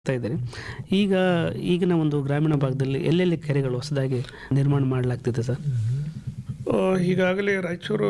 ಮಾಡ್ತಾ ಇದ್ದೀರಿ ಈಗ ಈಗಿನ ಒಂದು ಗ್ರಾಮೀಣ ಭಾಗದಲ್ಲಿ ಎಲ್ಲೆಲ್ಲಿ ಕೆರೆಗಳು ಹೊಸದಾಗಿ ನಿರ್ಮಾಣ ಮಾಡಲಾಗ್ತಿದೆ ಸರ್ ಆ, ಈಗಾಗಲೇ ರಾಯಚೂರು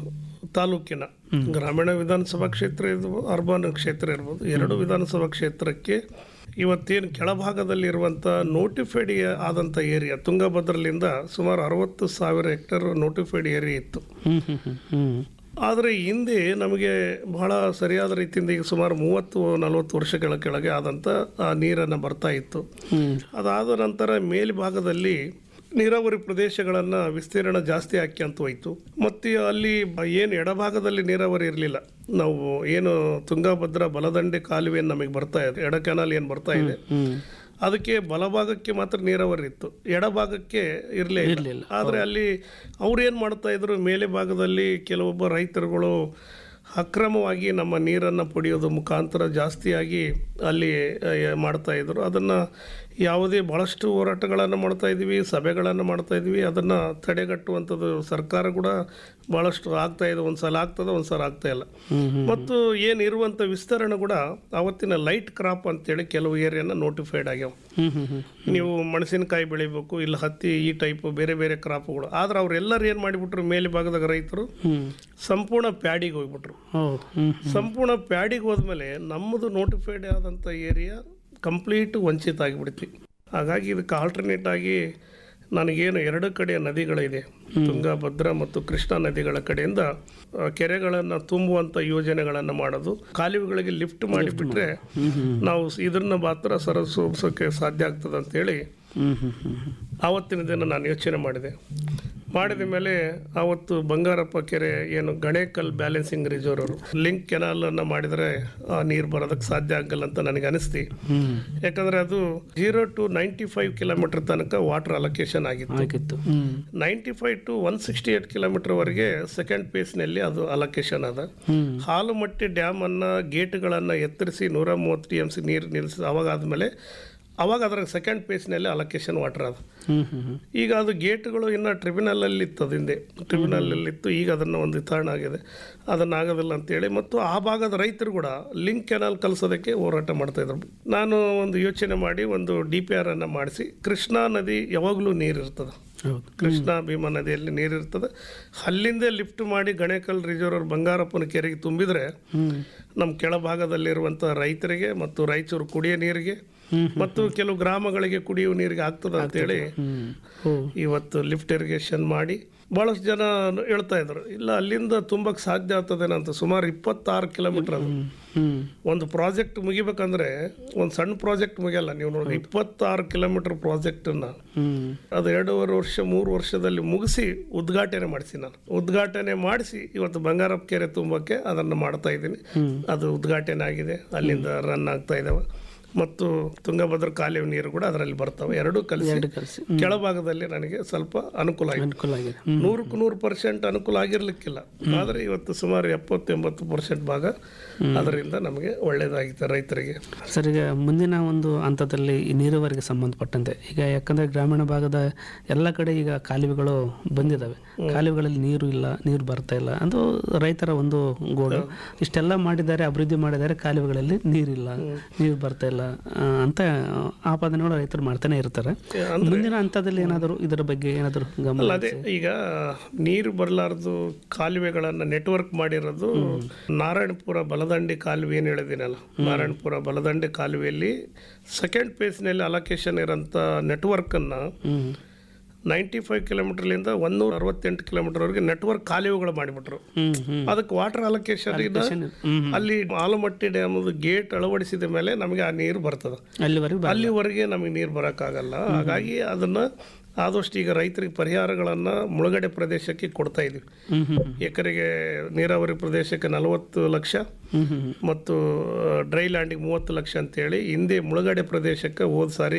ತಾಲೂಕಿನ ಗ್ರಾಮೀಣ ವಿಧಾನಸಭಾ ಕ್ಷೇತ್ರ ಇರ್ಬೋದು ಅರ್ಬನ್ ಕ್ಷೇತ್ರ ಇರ್ಬೋದು ಎರಡು ವಿಧಾನಸಭಾ ಕ್ಷೇತ್ರಕ್ಕೆ ಇವತ್ತೇನು ಕೆಳಭಾಗದಲ್ಲಿರುವಂಥ ನೋಟಿಫೈಡ್ ಆದಂಥ ಏರಿಯಾ ತುಂಗಭದ್ರಲಿಂದ ಸುಮಾರು ಅರವತ್ತು ಸಾವಿರ ಹೆಕ್ಟರ್ ನೋಟಿಫೈಡ್ ಏರಿಯಾ ಇತ್ತು ಹ್ಞೂ ಹ್ಞೂ ಹ್ಞೂ ಹ್ಞೂ ಆದರೆ ಹಿಂದೆ ನಮಗೆ ಬಹಳ ಸರಿಯಾದ ರೀತಿಯಿಂದ ಈಗ ಸುಮಾರು ಮೂವತ್ತು ನಲವತ್ತು ವರ್ಷಗಳ ಕೆಳಗೆ ಆದಂಥ ಆ ನೀರನ್ನು ಬರ್ತಾ ಇತ್ತು ಹ್ಞೂ ಅದಾದ ನಂತರ ಮೇಲ್ಭಾಗದಲ್ಲಿ ನೀರಾವರಿ ಪ್ರದೇಶಗಳನ್ನು ವಿಸ್ತೀರ್ಣ ಜಾಸ್ತಿ ಆಕ್ಯಂತ ಹೋಯ್ತು ಮತ್ತು ಅಲ್ಲಿ ಏನು ಎಡಭಾಗದಲ್ಲಿ ನೀರಾವರಿ ಇರಲಿಲ್ಲ ನಾವು ಏನು ತುಂಗಭದ್ರಾ ಬಲದಂಡೆ ಕಾಲುವೆ ನಮಗೆ ಬರ್ತಾ ಇದೆ ಎಡ ಕೆನಾಲ್ ಏನು ಬರ್ತಾ ಇದೆ ಹ್ಞೂ ಅದಕ್ಕೆ ಬಲಭಾಗಕ್ಕೆ ಮಾತ್ರ ನೀರಾವರಿ ಇತ್ತು ಎಡಭಾಗಕ್ಕೆ ಇರಲೇ ಇರ್ಲಿಲ್ಲ. ಆದರೆ ಅಲ್ಲಿ ಅವ್ರು ಏನು ಮಾಡ್ತಾ ಇದ್ರು ಮೇಲೆ ಭಾಗದಲ್ಲಿ ಕೆಲವೊಬ್ಬ ರೈತರುಗಳು ಅಕ್ರಮವಾಗಿ ನಮ್ಮ ನೀರನ್ನು ಪಡೆಯೋದು ಮುಖಾಂತರ ಜಾಸ್ತಿಯಾಗಿ ಅಲ್ಲಿ ಆ, ಮಾಡ್ತಾ ಇದ್ರು ಅದನ್ನು ಯಾವುದೇ ಭಾಳಷ್ಟು ಹೋರಾಟಗಳನ್ನು ಮಾಡ್ತಾ ಇದ್ವಿ ಸಭೆಗಳನ್ನು ಮಾಡ್ತಾ ಇದ್ವಿ ಅದನ್ನು ತಡೆಗಟ್ಟುವಂಥದ್ದು ಸರ್ಕಾರ ಕೂಡ ಭಾಳಷ್ಟು ಆಗ್ತಾ ಇದೆ ಒಂದು ಸಲ ಆಗ್ತದೆ ಒಂದು ಸಲ ಆಗ್ತಾ ಇಲ್ಲ ಹ್ಞೂ ಹ್ಞೂ ಮತ್ತು ಏನು ಇರುವಂಥ ವಿಸ್ತರಣೆ ಕೂಡ ಅವತ್ತಿನ ಲೈಟ್ ಕ್ರಾಪ್ ಅಂತೇಳಿ ಕೆಲವು ಏರಿಯಾನ ನೋಟಿಫೈಡ್ ಆಗ್ಯಾವ ಹ್ಞೂ ಹ್ಞೂ ಹ್ಞೂ ನೀವು ಮೆಣಸಿನಕಾಯಿ ಬೆಳಿಬೇಕು ಇಲ್ಲ ಹತ್ತಿ ಈ ಟೈಪ್ ಬೇರೆ ಬೇರೆ ಕ್ರಾಪ್ಗಳು ಆದ್ರೆ ಅವರೆಲ್ಲರೂ ಏನು ಮಾಡಿಬಿಟ್ರು ಮೇಲೆ ಭಾಗದಾಗ ರೈತರು ಹ್ಞೂ ಸಂಪೂರ್ಣ ಪ್ಯಾಡಿಗೆ ಹೋಗ್ಬಿಟ್ರು ಹೌದು ಹ್ಞೂ ಸಂಪೂರ್ಣ ಪ್ಯಾಡಿಗೆ ಹೋದ್ಮೇಲೆ ನಮ್ಮದು ನೋಟಿಫೈಡ್ ಆದಂಥ ಏರಿಯಾ ಕಂಪ್ಲೀಟ್ ವಂಚಿತ ಆಗಿಬಿಡ್ತಿ ಹಾಗಾಗಿ ಇದಕ್ಕೆ ಆಲ್ಟರ್ನೇಟ್ ಆಗಿ ನನಗೇನು ಎರಡು ಕಡೆ ನದಿಗಳಿದೆ ತುಂಗಾ ಭದ್ರಾ ಮತ್ತು ಕೃಷ್ಣಾ ನದಿಗಳ ಕಡೆಯಿಂದ ಆ, ಕೆರೆಗಳನ್ನು ತುಂಬುವಂಥ ಯೋಜನೆಗಳನ್ನು ಮಾಡೋದು ಕಾಲುವೆಗಳಿಗೆ ಲಿಫ್ಟ್ ಮಾಡಿಬಿಟ್ರೆ ನಾವು ಇದನ್ನು ಮಾತ್ರ ಸರಸೋಸೋಕ್ಕೆ ಸಾಧ್ಯ ಆಗ್ತದೆ ಅಂತೇಳಿ ಹ್ಞೂ ಹ್ಞೂ ಹ್ಞೂ ಹ್ಞೂ ಆವತ್ತಿನ ದಿನ ನಾನು ಯೋಚನೆ ಮಾಡಿದೆ ಮಾಡಿದ ಮೇಲೆ ಆವತ್ತು ಬಂಗಾರಪ್ಪ ಕೆರೆ ಏನು ಗಣೇಕಲ್ ಬ್ಯಾಲೆನ್ಸಿಂಗ್ ರಿಸರ್ವ್ ಅವರು ಲಿಂಕ್ ಕೆನಾಲನ್ನು ಮಾಡಿದರೆ ಆ ನೀರು ಬರೋದಕ್ಕೆ ಸಾಧ್ಯ ಆಗಲ್ಲ ಅಂತ ನನಗೆ ಅನಿಸ್ತಿ ಹ್ಞೂ ಯಾಕಂದರೆ ಅದು zero to ninety five kilometre ತನಕ ವಾಟರ್ ಅಲೋಕೇಶನ್ ಆಗಿತ್ತು ಆಗಿತ್ತು ಹ್ಞೂ ninety five to one sixty eight ಕಿಲೋಮೀಟರ್ವರೆಗೆ ಸೆಕೆಂಡ್ ಪೇಸ್ನಲ್ಲಿ ಅದು ಅಲೋಕೇಶನ್ ಅದ ಹ್ಞೂ ಹಾಲುಮಟ್ಟಿ ಡ್ಯಾಮನ್ನು ಗೇಟ್ಗಳನ್ನು ಎತ್ತರಿಸಿ ನೂರ ಮೂವತ್ತು ಟಿ ಎಮ್ ಸಿ ನೀರು ನಿಲ್ಲಿಸಿ ಅವಾಗ ಆದಮೇಲೆ ಅವಾಗ ಅದರ ಸೆಕೆಂಡ್ ಪೇಸ್ನಲ್ಲಿ ಅಲೋಕೇಶನ್ ವಾಟರ್ ಅದು ಹ್ಞೂ ಹ್ಞೂ ಹ್ಞೂ ಈಗ ಅದು ಗೇಟ್ಗಳು ಇನ್ನು ಟ್ರಿಬ್ಯುನಲಲ್ಲಿ ಇತ್ತು ಅದು ಹಿಂದೆ ಟ್ರಿಬ್ಯುನಲಲ್ಲಿ ಇತ್ತು ಈಗ ಅದನ್ನು ಒಂದು ವಿತರಣೆ ಆಗಿದೆ ಅದನ್ನು ಆಗೋದಿಲ್ಲ ಅಂತೇಳಿ ಮತ್ತು ಆ ಭಾಗದ ರೈತರು ಕೂಡ ಲಿಂಕ್ ಕೆನಾಲ್ ಕಲಿಸೋದಕ್ಕೆ ಹೋರಾಟ ಮಾಡ್ತಾಯಿದ್ರು ನಾನು ಒಂದು ಯೋಚನೆ ಮಾಡಿ ಒಂದು ಡಿ ಪಿ ಆರನ್ನು ಮಾಡಿಸಿ ಕೃಷ್ಣಾ ನದಿ ಯಾವಾಗಲೂ ನೀರು ಇರ್ತದೆ ಹೌದು ಕೃಷ್ಣಾ ಭೀಮಾ ನದಿಯಲ್ಲಿ ನೀರಿರ್ತದೆ ಅಲ್ಲಿಂದೇ ಲಿಫ್ಟ್ ಮಾಡಿ ಗಣೇಕಲ್ ರಿಸರ್ವರ್ ಬಂಗಾರಪ್ಪನ ಕೆರೆಗೆ ತುಂಬಿದರೆ ಹ್ಞೂ ನಮ್ಮ ಕೆಳಭಾಗದಲ್ಲಿರುವಂಥ ರೈತರಿಗೆ ಮತ್ತು ರಾಯಚೂರು ಕುಡಿಯೋ ನೀರಿಗೆ ಮತ್ತು ಕೆಲವು ಗ್ರಾಮಗಳಿಗೆ ಕುಡಿಯುವ ನೀರಿಗೆ ಆಗ್ತದೆ ಅಂತೇಳಿ ಹ್ಞೂ ಓ ಇವತ್ತು ಲಿಫ್ಟ್ ಇರಿಗೇಷನ್ ಮಾಡಿ ಭಾಳಷ್ಟು ಜನ ಹೇಳ್ತಾ ಇದ್ರು ಇಲ್ಲ ಅಲ್ಲಿಂದ ತುಂಬಕ್ಕೆ ಸಾಧ್ಯ ಆಗ್ತದೇನೋ ಅಂತ ಸುಮಾರು ಇಪ್ಪತ್ತಾರು ಕಿಲೋಮೀಟರ್ ಅದು ಹ್ಞೂ ಒಂದು ಪ್ರಾಜೆಕ್ಟ್ ಮುಗಿಬೇಕಂದ್ರೆ ಒಂದು ಸಣ್ಣ ಪ್ರಾಜೆಕ್ಟ್ ಮುಗಿಯಲ್ಲ ನೀವು ನೋಡಿ ಇಪ್ಪತ್ತಾರು ಕಿಲೋಮೀಟರ್ ಪ್ರಾಜೆಕ್ಟನ್ನು ಹ್ಞೂ ಅದು ಎರಡೂವರೆ ವರ್ಷ ಮೂರು ವರ್ಷದಲ್ಲಿ ಮುಗಿಸಿ ಉದ್ಘಾಟನೆ ಮಾಡಿಸಿ ನಾನು ಉದ್ಘಾಟನೆ ಮಾಡಿಸಿ ಇವತ್ತು ಬಂಗಾರಪ್ಪ ಕೆರೆ ತುಂಬಕ್ಕೆ ಅದನ್ನು ಮಾಡ್ತಾ ಇದ್ದೀನಿ ಅದು ಉದ್ಘಾಟನೆ ಆಗಿದೆ ಅಲ್ಲಿಂದ ರನ್ ಆಗ್ತಾ ಇದ್ದಾವೆ ಮತ್ತು ತುಂಗಭದ್ರಾ ಕಾಲುವೆ ನೀರು ಕೂಡ ಅದರಲ್ಲಿ ಬರ್ತವೆ ಎರಡೂ ಕಲಿಸಿ ಎರಡು ಕಲಿಸಿ ಕೆಳಭಾಗದಲ್ಲಿ ನನಗೆ ಸ್ವಲ್ಪ ಅನುಕೂಲ ಆಗಿದೆ ಅನುಕೂಲ ಆಗಿದೆ ಹ್ಞೂ ನೂರಕ್ಕೂ ನೂರು ಪರ್ಸೆಂಟ್ ಅನುಕೂಲ ಆಗಿರ್ಲಿಕ್ಕಿಲ್ಲ ಆದರೆ ಇವತ್ತು ಸುಮಾರು ಎಪ್ಪತ್ತು ಎಂಬತ್ತು ಪರ್ಸೆಂಟ್ ಭಾಗ ಅದರಿಂದ ನಮಗೆ ಒಳ್ಳೆಯದಾಗಿದೆ ರೈತರಿಗೆ ಸರ್ ಈಗ ಮುಂದಿನ ಒಂದು ಹಂತದಲ್ಲಿ ಈ ನೀರಾವರಿಗೆ ಸಂಬಂಧಪಟ್ಟಂತೆ ಈಗ ಯಾಕಂದರೆ ಗ್ರಾಮೀಣ ಭಾಗದ ಎಲ್ಲ ಕಡೆ ಈಗ ಕಾಲುವೆಗಳು ಬಂದಿದ್ದಾವೆ ಕಾಲುವೆಗಳಲ್ಲಿ ನೀರು ಇಲ್ಲ ನೀರು ಬರ್ತಾ ಇಲ್ಲ ಅದು ರೈತರ ಒಂದು ಗೋಡು ಇಷ್ಟೆಲ್ಲ ಮಾಡಿದ್ದಾರೆ ಅಭಿವೃದ್ಧಿ ಮಾಡಿದ್ದಾರೆ ಕಾಲುವೆಗಳಲ್ಲಿ ನೀರಿಲ್ಲ ನೀರು ಬರ್ತಾ ಇಲ್ಲ ಆ, ಅಂತ ಆಪಾದನೆಗಳು ರೈತರು ಮಾಡ್ತಾನೆ ಇರ್ತಾರೆ ಮುಂದಿನ ಹಂತದಲ್ಲಿ ಏನಾದರೂ ಇದರ ಬಗ್ಗೆ ಏನಾದರೂ ಗಮನ ಅಲ್ಲ ಅದೇ ಈಗ ನೀರು ಬರಲಾರ್ದು ಕಾಲುವೆಗಳನ್ನು ನೆಟ್ವರ್ಕ್ ಮಾಡಿರೋದು ನಾರಾಯಣಪುರ ಬಲದಂಡಿ ಕಾಲುವೆ ಏನು ಹೇಳಿದ್ದೀನಲ್ಲ ನಾರಾಯಣಪುರ ಬಲದಂಡಿ ಕಾಲುವೆಯಲ್ಲಿ ಸೆಕೆಂಡ್ ಫೇಸ್ನಲ್ಲಿ ಅಲೋಕೇಶನ್ ಇರೋಂಥ ನೆಟ್ವರ್ಕನ್ನು ಹ್ಞೂ ನೈಂಟಿ ಫೈವ್ ಕಿಲೋಮೀಟರ್ಲಿಂದ ಒಂದೂರ ಅರವತ್ತೆಂಟು ಕಿಲೋಮೀಟರ್ವರೆಗೆ ನೆಟ್ವರ್ಕ್ ಕಾಲುವೆಗಳು ಮಾಡಿಬಿಟ್ರು ಹ್ಞೂ ಹ್ಞೂ ಅದಕ್ಕೆ ವಾಟರ್ ಅಲೋಕೇಶನ್ ಹ್ಞೂ ಅಲ್ಲಿ ಆಲಮಟ್ಟಿ ಡ್ಯಾಮದು ಗೇಟ್ ಅಳವಡಿಸಿದ ಮೇಲೆ ನಮಗೆ ಆ ನೀರು ಬರ್ತದೆ ಅಲ್ಲಿವರೆಗೂ ಬ- ಅಲ್ಲಿವರೆಗೆ ನಮಗೆ ನೀರು ಬರೋಕ್ಕಾಗಲ್ಲ ಹಾಗಾಗಿ ಅದನ್ನು ಆದಷ್ಟು ಈಗ ರೈತರಿಗೆ ಪರಿಹಾರಗಳನ್ನು ಮುಳುಗಡೆ ಪ್ರದೇಶಕ್ಕೆ ಕೊಡ್ತಾ ಇದ್ದೀವಿ ಹ್ಞೂ ಹ್ಞೂ ಎಕರೆಗೆ ನೀರಾವರಿ ಪ್ರದೇಶಕ್ಕೆ ನಲವತ್ತು ಲಕ್ಷ ಹ್ಞೂ ಹ್ಞೂ ಮತ್ತು ಡ್ರೈ ಲ್ಯಾಂಡಿಗೆ ಮೂವತ್ತು ಲಕ್ಷ ಅಂತೇಳಿ ಹಿಂದೆ ಮುಳುಗಡೆ ಪ್ರದೇಶಕ್ಕೆ ಹೋದ ಸಾರಿ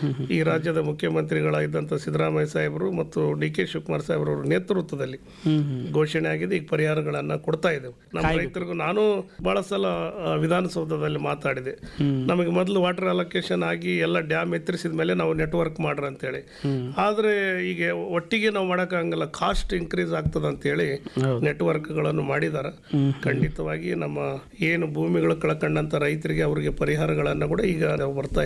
ಈ ರಾಜ್ಯದ ಮುಖ್ಯಮಂತ್ರಿಗಳಾಗಿದ್ದಂಥ ಸಿದ್ದರಾಮಯ್ಯ ಸಾಹೇಬರು ಮತ್ತು ಡಿ ಕೆ ಶಿವಕುಮಾರ್ ಸಾಹೇಬ್ರವ್ರ ನೇತೃತ್ವದಲ್ಲಿ ಹ್ಞೂ ಹ್ಞೂ ಘೋಷಣೆ ಆಗಿದೆ ಈಗ ಪರಿಹಾರಗಳನ್ನು ಕೊಡ್ತಾ ಇದ್ದೇವೆ ನಮ್ಮ ರೈತರಿಗೂ ನಾನು ಬಹಳ ಸಲ ಆ, ವಿಧಾನಸೌಧದಲ್ಲಿ ಮಾತಾಡಿದೆ ನಮಗೆ ಮೊದಲು ವಾಟರ್ ಅಲೋಕೇಶನ್ ಆಗಿ ಎಲ್ಲ ಡ್ಯಾಮ್ ಎತ್ತರಿಸಿದ ಮೇಲೆ ನಾವು ನೆಟ್ವರ್ಕ್ ಮಾಡ್ರಿ ಅಂತೇಳಿ ಆದರೆ ಈಗ ಒಟ್ಟಿಗೆ ನಾವು ಮಾಡೋಕ್ಕಾಗಲ್ಲ ಕಾಸ್ಟ್ ಇನ್ಕ್ರೀಸ್ ಆಗ್ತದೆ ಅಂತೇಳಿ ಹೌದು. ನೆಟ್ವರ್ಕ್ಗಳನ್ನು ಮಾಡಿದ್ದಾರೆ ಖಂಡಿತವಾಗಿ ನಮ್ಮ ಏನು ಭೂಮಿಗಳು ಕಳ್ಕೊಂಡಂಥ ರೈತರಿಗೆ ಅವರಿಗೆ ಪರಿಹಾರಗಳನ್ನು ಕೂಡ ಈಗ ನಾವು ಬರ್ತಾ